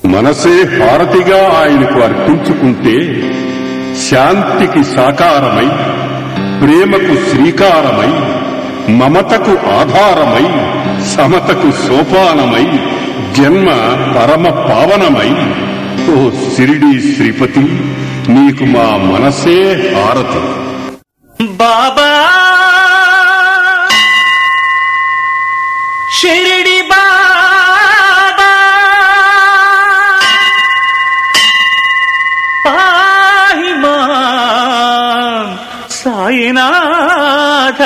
మనసే హారతిగా ఆయనకు అర్పించుకుంటే శాంతికి సాకారమై ప్రేమకు శ్రీకారమై మమతకు ఆధారమై సమతకు సోపానమై జన్మ పరమ పావనమై ఓ సిరిడి శ్రీపతి నీకు మా మనసే హారతి బాబా షిరిడి బాబా పాహి మాం సాయినాథ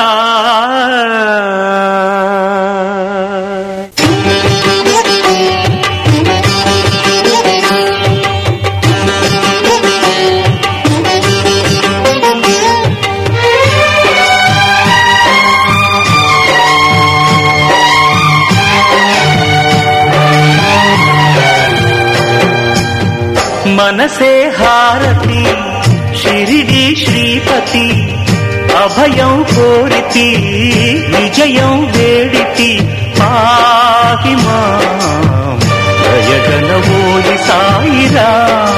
మనసే హారతి షిరిడి శ్రీపతి అభయం కోరితి విజయం వేడితి పాహి మాం దయగనవోయి సాయిరా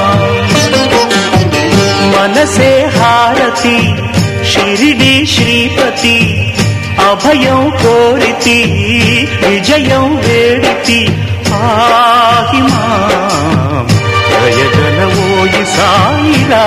మనసే హారతి షిరిడి శ్రీపతి అభయం కోరితి విజయం వేడితి పాహి మాం దయగనవోయి సాయిరా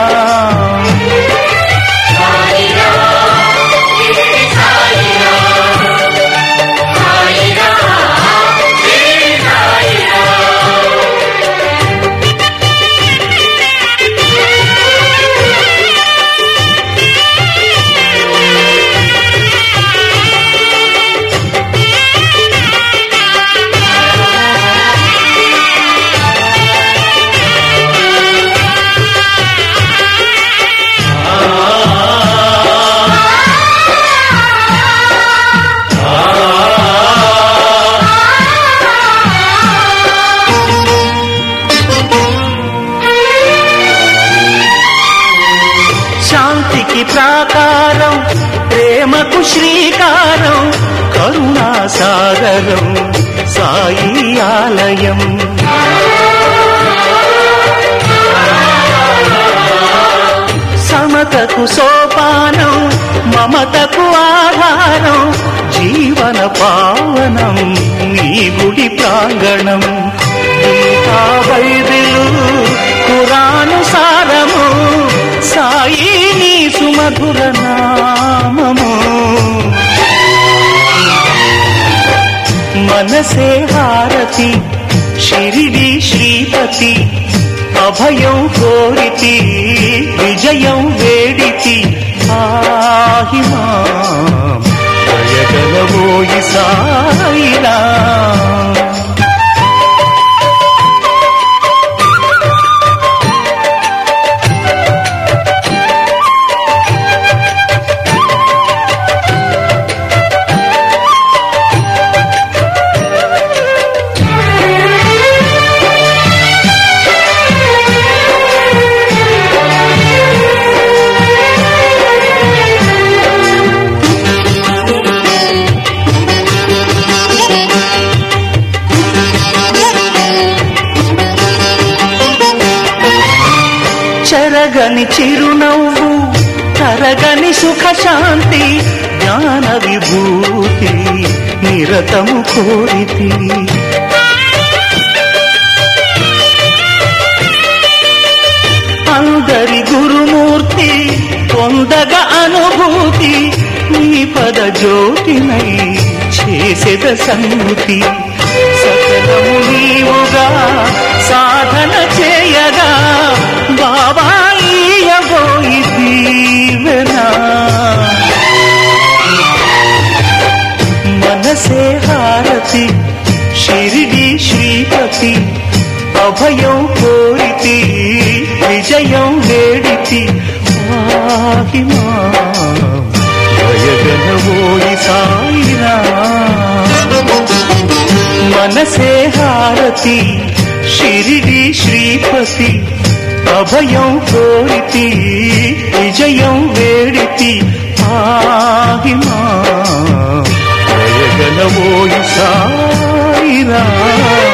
శాంతికి ప్రాకారం ప్రేమకు శ్రీకారం కరుణా సాగరం సాయి ఆలయం సమతకు సోపానం మమతకు ఆధారం జీవన పావనం నీ గుడి ప్రాంగణం గీతా బైబిలు కురాను సారము సాయి నీ సుమధుర నామము మనసే హారతి షిరిడి శ్రీపతి అభయం కోరితి విజయం వేడితి ఆహి మాం దయగలవోయి సాయిరా చెరగని చిరునవ్వు తరగని సుఖ శాంతి జ్ఞాన విభూతి నిరతము కోరితి అందరి గురుమూర్తి పొందగ అనుభూతి నీ పద జ్యోతినై చేసేద సంగతి సకలము నీవుగా సాధన చేయగా బాబా ఈయబోయి దీవెనా మనసే హారతి షిరిడి శ్రీపతి అభయం కోరితి విజయం వేడితి ఆహి మాయగనవోయి సాయిరా మనసే హారతి షిరిడి శ్రీపతి అభయం కోరితి విజయం వేడితి ఆహి మా జయగలవోయి సాయిరా